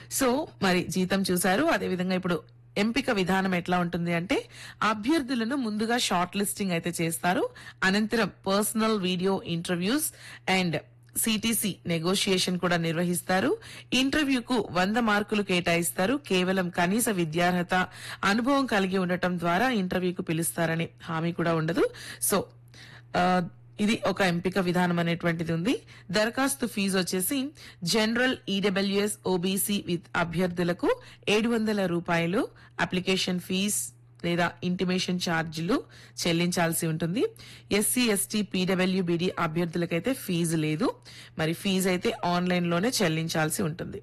so మరి జీతం చూశారు అదేవిధంగా ఇప్పుడు ఎంపిక విధానం ఎట్లా ఉంటుంది అంటే అభ్యర్థులను ముందుగా షార్ట్ లిస్టింగ్ అయితే చేస్తారు అనంతరం personal video interviews and CTC negotiation కూడా నిర్వహిస్తారు ఇంటర్వ్యూకు వంద మార్కులు కేటాయిస్తారు కేవలం కనీస విద్యార్హత అనుభవం కలిగి ఉండటం ద్వారా ఇంటర్వ్యూకు పిలుస్తారనే హామీ కూడా ఉండదు సో ఆ, ఇది ఒక ఎంపిక విధానం అనేటువంటిది ఉంది దరఖాస్తు ఫీజు వచ్చేసి జనరల్ ఈడబ్ల్యూఎస్ ఓబీసీ విత్ అభ్యర్థులకు ఏడు వందల రూపాయలు అప్లికేషన్ ఫీజ్ లేదా ఇంటిమేషన్ ఛార్జీలు చెల్లించాల్సి ఉంటుంది ఎస్సీ ఎస్టీ పీడబ్ల్యూబీడీ అభ్యర్థులకైతే ఫీజు లేదు మరి ఫీజు అయితే ఆన్లైన్ లోనే చెల్లించాల్సి ఉంటుంది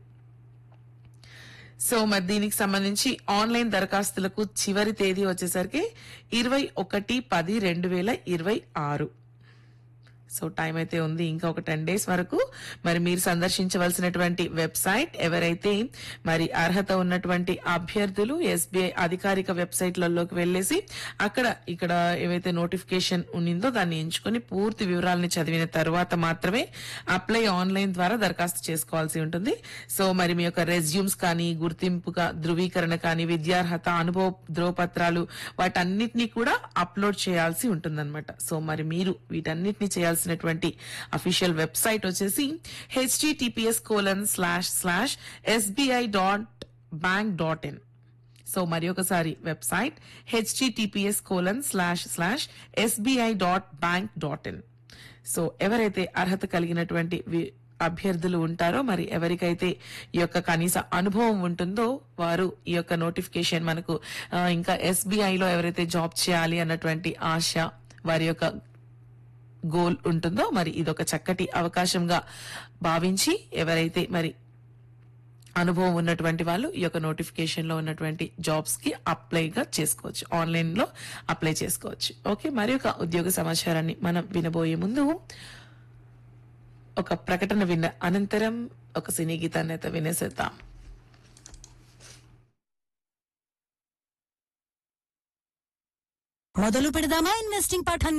సో మరి దీనికి సంబంధించి ఆన్లైన్ దరఖాస్తులకు చివరి తేదీ వచ్చేసరికి ఇరవై ఒకటి పది రెండు వేల ఇరవై ఆరు సో టైం అయితే ఉంది ఇంకా ఒక టెన్ డేస్ వరకు మరి మీరు సందర్శించవలసినటువంటి వెబ్సైట్ ఎవరైతే మరి అర్హత ఉన్నటువంటి అభ్యర్థులు ఎస్బీఐ అధికారిక వెబ్సైట్లలోకి వెళ్ళేసి అక్కడ ఇక్కడ ఏవైతే నోటిఫికేషన్ ఉన్నిందో దాన్ని ఎంచుకొని పూర్తి వివరాలని చదివిన తర్వాత మాత్రమే అప్లై ఆన్లైన్ ద్వారా దరఖాస్తు చేసుకోవాల్సి ఉంటుంది సో మరి మీ యొక్క రెజ్యూమ్స్ కానీ గుర్తింపుగా ధృవీకరణ కానీ విద్యార్హత అనుభవ ధ్రువపత్రాలు వాటన్నిటినీ కూడా అప్లోడ్ చేయాల్సి ఉంటుందన్నమాట సో మరి మీరు వీటన్నిటిని చేయాల్సినటువంటి అఫీషియల్ వెబ్సైట్ వచ్చేసి HTTPS colon slash slash SBI dot bank dot in so మరి ఒకసారి website HTTPS colon slash slash SBI dot bank dot in so ఎవరైతే అర్హత కలిగినటువంటి వి- అభ్యర్థులు ఉంటారో మరి ఎవరికైతే ఈ యొక్క కనీస అనుభవం ఉంటుందో వారు ఈ యొక్క నోటిఫికేషన్ మనకు ఆ, ఇంకా ఎస్బీఐ లో ఎవరైతే జాబ్ చేయాలి అన్నటువంటి ఆశ వారి యొక్క గోల్ ఉంటుందో మరి ఇదొక చక్కటి అవకాశంగా భావించి ఎవరైతే మరి అనుభవం ఉన్నటువంటి వాళ్ళు ఈ యొక్క నోటిఫికేషన్ లో ఉన్నటువంటి జాబ్స్ కి అప్లైగా చేసుకోవచ్చు ఆన్లైన్ లో అప్లై చేసుకోవచ్చు ఓకే మరి ఒక ఉద్యోగ సమాచారాన్ని మనం వినబోయే ముందు ఒక ప్రకటన విన్న అనంతరం ఒక సినీ గీతాన్ని అయితే వినేసేద్దాం మొదలు పెడదామా ఇన్వెస్టింగ్ పాఠాన్ని